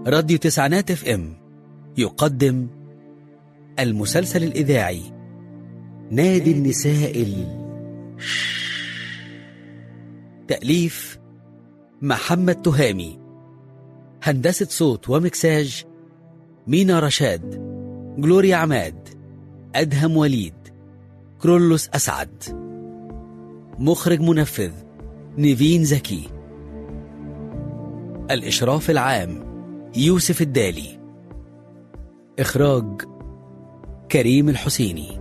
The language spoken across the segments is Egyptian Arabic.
راديو تسعينات اف ام يقدم المسلسل الإذاعي نادي النساء ال تأليف محمد تهامي هندسة صوت ومكساج مينا رشاد جلوريا عماد أدهم وليد كرولوس أسعد مخرج منفذ نيفين زكي الإشراف العام يوسف الدالي إخراج كريم الحسيني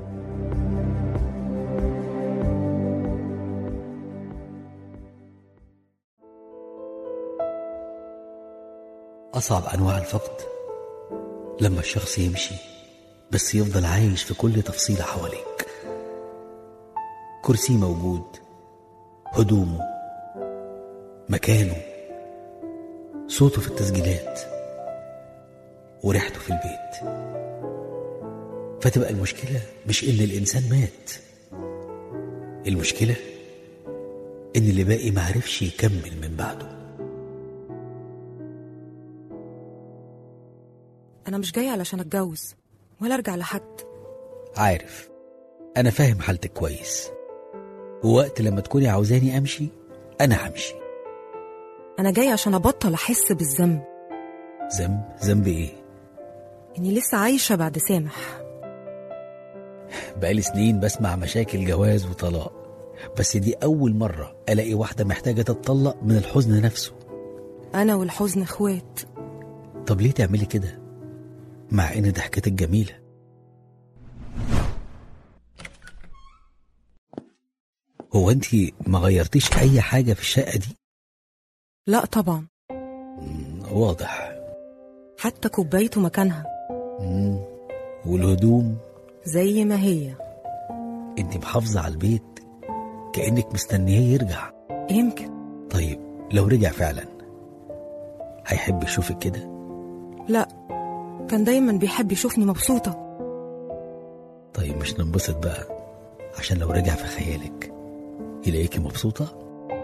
أصعب أنواع الفقد لما الشخص يمشي بس يفضل عايش في كل تفصيلة حواليك كرسي موجود هدومه مكانه صوته في التسجيلات وريحته في البيت فتبقى المشكلة مش إن الإنسان مات المشكلة إن اللي باقي معرفش يكمل من بعده أنا مش جاية علشان أتجوز ولا أرجع لحد عارف أنا فاهم حالتك كويس ووقت لما تكوني عاوزاني أمشي أنا همشي أنا جاية عشان أبطل أحس بالذنب ذنب ذنب إيه؟ إني لسه عايشة بعد سامح بقالي سنين بسمع مشاكل جواز وطلاق بس دي أول مرة ألاقي واحدة محتاجة تتطلق من الحزن نفسه أنا والحزن إخوات طب ليه تعملي كده؟ مع إن ضحكتك جميلة هو أنت ما غيرتيش أي حاجة في الشقة دي؟ لا طبعا مم، واضح حتى كوبايته مكانها مم، والهدوم زي ما هي أنت محافظة على البيت كأنك مستنياه يرجع يمكن طيب لو رجع فعلا هيحب يشوفك كده لا كان دايما بيحب يشوفني مبسوطة طيب مش ننبسط بقى عشان لو رجع في خيالك يلاقيكي مبسوطة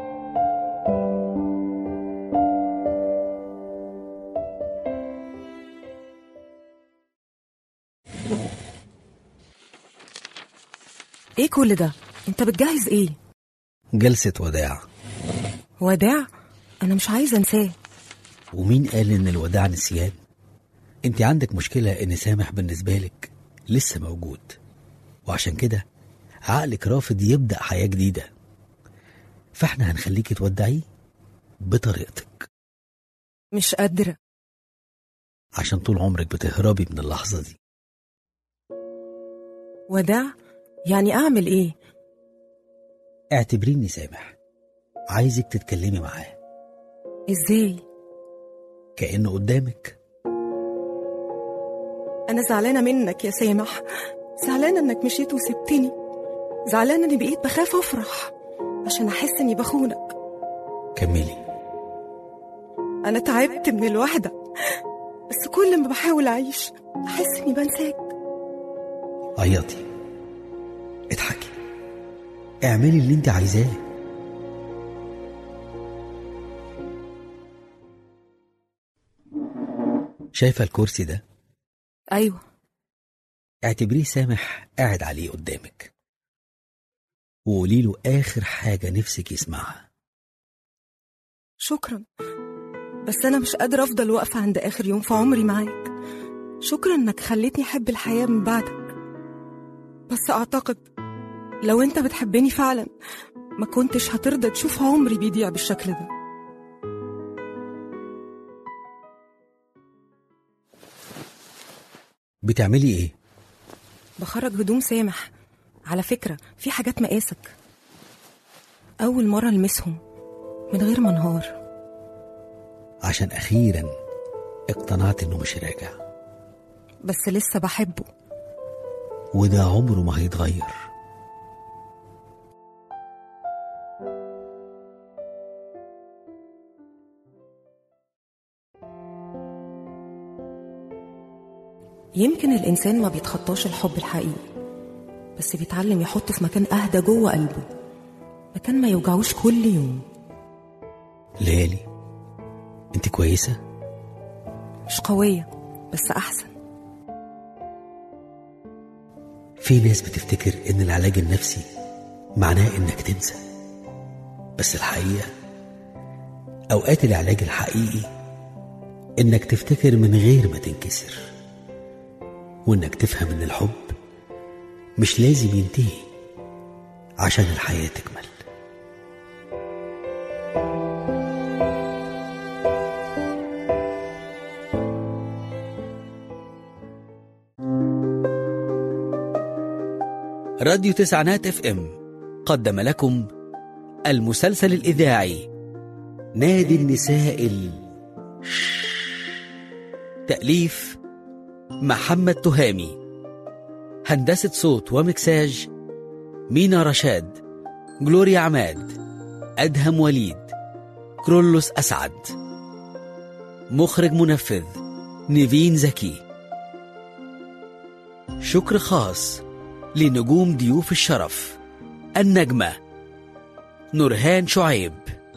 إيه كل ده؟ أنت بتجهز إيه؟ جلسة وداع وداع؟ أنا مش عايزة أنساه ومين قال إن الوداع نسيان انت عندك مشكلة إن سامح بالنسبة لك لسه موجود وعشان كده عقلك رافض يبدأ حياة جديدة فاحنا هنخليكي تودعيه بطريقتك مش قادرة عشان طول عمرك بتهربي من اللحظة دي وداع؟ يعني أعمل إيه؟ اعتبريني سامح عايزك تتكلمي معاه إزاي؟ كأنه قدامك أنا زعلانة منك يا سامح زعلانة إنك مشيت وسبتني زعلانة إني بقيت بخاف أفرح عشان أحس إني بخونك كملي أنا تعبت من الوحدة بس كل ما بحاول أعيش أحس إني بنساك عيطي اضحكي اعملي اللي انت عايزاه شايفة الكرسي ده أيوة اعتبريه سامح قاعد عليه قدامك وقولي له آخر حاجة نفسك يسمعها شكرا بس أنا مش قادرة أفضل واقفة عند آخر يوم في عمري معاك شكرا إنك خليتني أحب الحياة من بعدك بس أعتقد لو أنت بتحبني فعلا ما كنتش هترضى تشوف عمري بيضيع بالشكل ده بتعملي ايه؟ بخرج هدوم سامح على فكرة في حاجات مقاسك أول مرة ألمسهم من غير ما انهار عشان أخيرا اقتنعت إنه مش راجع بس لسه بحبه وده عمره ما هيتغير يمكن الإنسان ما بيتخطاش الحب الحقيقي بس بيتعلم يحطه في مكان أهدى جوه قلبه مكان ما يوجعوش كل يوم ليالي انت كويسة؟ مش قوية بس أحسن في ناس بتفتكر إن العلاج النفسي معناه إنك تنسى بس الحقيقة أوقات العلاج الحقيقي إنك تفتكر من غير ما تنكسر وإنك تفهم إن الحب مش لازم ينتهي عشان الحياة تكمل راديو تسعينات اف ام قدم لكم المسلسل الإذاعي نادي النساء ال... تأليف محمد تهامي هندسة صوت ومكساج مينا رشاد جلوريا عماد أدهم وليد كرولوس أسعد مخرج منفذ نيفين زكي شكر خاص لنجوم ضيوف الشرف النجمة نورهان شعيب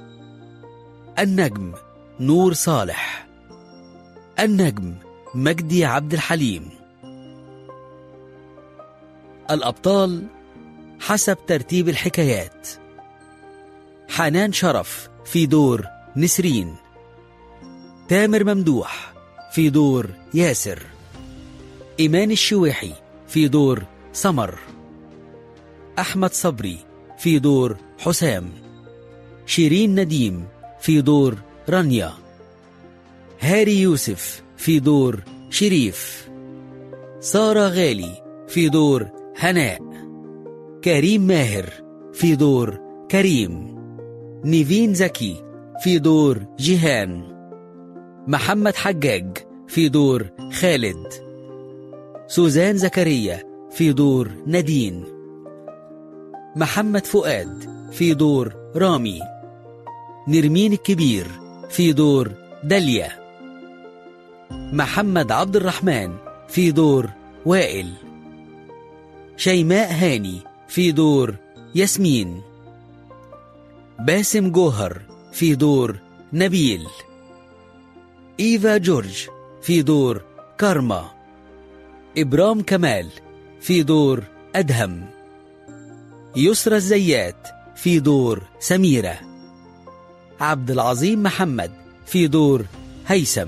النجم نور صالح النجم مجدي عبد الحليم الأبطال حسب ترتيب الحكايات حنان شرف في دور نسرين تامر ممدوح في دور ياسر إيمان الشويحي في دور سمر أحمد صبري في دور حسام شيرين نديم في دور رانيا هاري يوسف في دور شريف سارة غالي في دور هناء كريم ماهر في دور كريم نيفين زكي في دور جيهان محمد حجاج في دور خالد سوزان زكريا في دور نادين محمد فؤاد في دور رامي نرمين الكبير في دور داليا محمد عبد الرحمن في دور وائل شيماء هاني في دور ياسمين باسم جوهر في دور نبيل إيفا جورج في دور كارما إبرام كمال في دور أدهم يسرى الزيات في دور سميرة عبد العظيم محمد في دور هيثم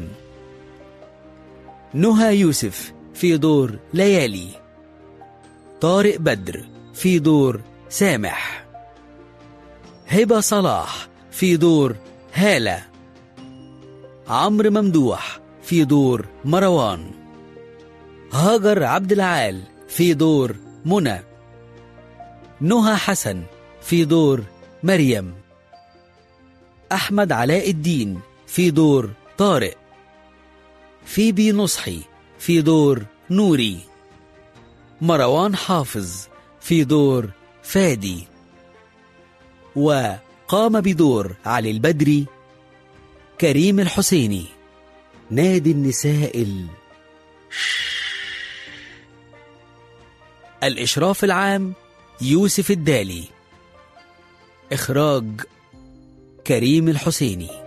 نهى يوسف في دور ليالي طارق بدر في دور سامح هبة صلاح في دور هالة عمرو ممدوح في دور مروان هاجر عبد العال في دور منى نهى حسن في دور مريم أحمد علاء الدين في دور طارق فيبي نصحي في دور نوري مروان حافظ في دور فادي وقام بدور علي البدري كريم الحسيني نادي النساء ال... الإشراف العام يوسف الدالي إخراج كريم الحسيني